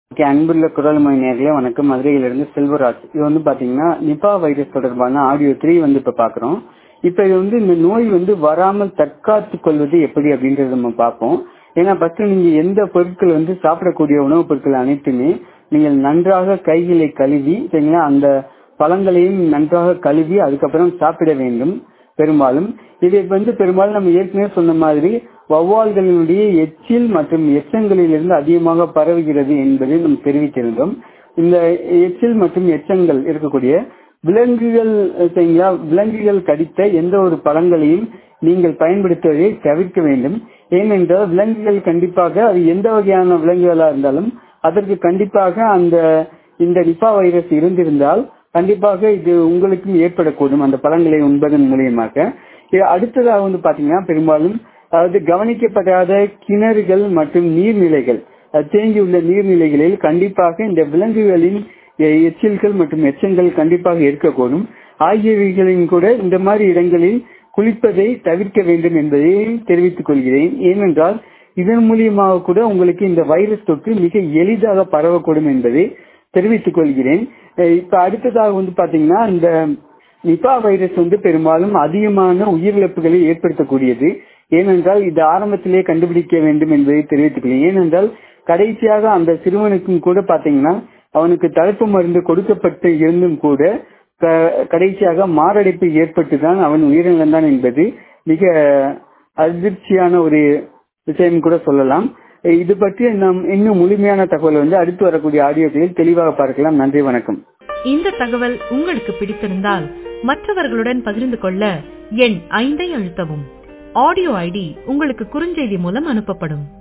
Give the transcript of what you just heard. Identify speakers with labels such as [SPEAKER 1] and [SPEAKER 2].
[SPEAKER 1] okay அன்புள்ள குரல்மொழி நேர்களே வணக்கம் மதுரையிலிருந்து செல்வராஜ் இது வந்து பாத்தீங்கன்னா நிபா வைரஸ் தொடர்பான ஆடியோ த்ரீ வந்து இப்ப பாக்குறோம் இப்ப இது வந்து இந்த நோய் வந்து வராமல் தற்காத்து கொள்வது எப்படி அப்படின்றத நம்ம பார்ப்போம் ஏன்னா ஃபர்ஸ்ட் நீங்க எந்த பொருட்கள் வந்து சாப்பிடக்கூடிய உணவுப் பொருட்கள் அனைத்துமே நீங்கள் நன்றாக கைகளை கழுவி சரிங்களா அந்த பழங்களையும் நன்றாக கழுவி அதுக்கப்புறம் சாப்பிட வேண்டும் பெரும்பாலும் இது வந்து பெரும்பாலும் நம்ம ஏற்கனவே சொன்ன மாதிரி வௌவால்களினுடைய எச்சில் மற்றும் எச்சங்களிலிருந்து அதிகமாக பரவுகிறது என்பதை நாம் தெரிவித்திருந்தோம் இந்த எச்சில் மற்றும் எச்சங்கள் இருக்கக்கூடிய விலங்குகள் சரிங்களா விலங்குகள் கடித்த எந்த ஒரு பழங்களையும் நீங்கள் பயன்படுத்துவதை தவிர்க்க வேண்டும் ஏனென்றால் விலங்குகள் கண்டிப்பாக அது எந்த வகையான விலங்குகளா இருந்தாலும் அதற்கு கண்டிப்பாக அந்த இந்த நிபா வைரஸ் இருந்திருந்தால் கண்டிப்பாக இது உங்களுக்கும் ஏற்படக்கூடும் அந்த பழங்களை உண்பதன் மூலியமாக அடுத்ததாக வந்து பாத்தீங்கன்னா பெரும்பாலும் அதாவது கவனிக்கப்படாத கிணறுகள் மற்றும் நீர்நிலைகள் தேங்கியுள்ள நீர்நிலைகளில் கண்டிப்பாக இந்த விலங்குகளின் எச்சில்கள் மற்றும் எச்சங்கள் கண்டிப்பாக இருக்கக்கூடும் ஆகியவைகளின் கூட இந்த மாதிரி இடங்களில் குளிப்பதை தவிர்க்க வேண்டும் என்பதை தெரிவித்துக் கொள்கிறேன் ஏனென்றால் இதன் மூலியமாக கூட உங்களுக்கு இந்த வைரஸ் தொற்று மிக எளிதாக பரவக்கூடும் என்பதை தெரிவித்துக் கொள்கிறேன் இப்ப அடுத்ததாக வந்து பாத்தீங்கன்னா இந்த நிபா வைரஸ் வந்து பெரும்பாலும் அதிகமான உயிரிழப்புகளை ஏற்படுத்தக்கூடியது ஏனென்றால் இது ஆரம்பத்திலே கண்டுபிடிக்க வேண்டும் என்பதை தெரிவித்துக் கொள்கிறேன் ஏனென்றால் கடைசியாக அந்த சிறுவனுக்கும் கூட பாத்தீங்கன்னா அவனுக்கு தடுப்பு மருந்து கொடுக்கப்பட்டு இருந்தும் கூட கடைசியாக மாரடைப்பு ஏற்பட்டுதான் அவன் உயிரிழந்தான் என்பது மிக அதிர்ச்சியான ஒரு விஷயம் கூட சொல்லலாம் இது பற்றி நாம் இன்னும் முழுமையான தகவல் வந்து அடுத்து வரக்கூடிய ஆடியோக்களில் தெளிவாக பார்க்கலாம் நன்றி வணக்கம்
[SPEAKER 2] இந்த தகவல் உங்களுக்கு பிடித்திருந்தால் மற்றவர்களுடன் பகிர்ந்து கொள்ள எண் ஐந்தை அழுத்தவும் ஆடியோ ஐடி உங்களுக்கு குறுஞ்செய்தி மூலம் அனுப்பப்படும்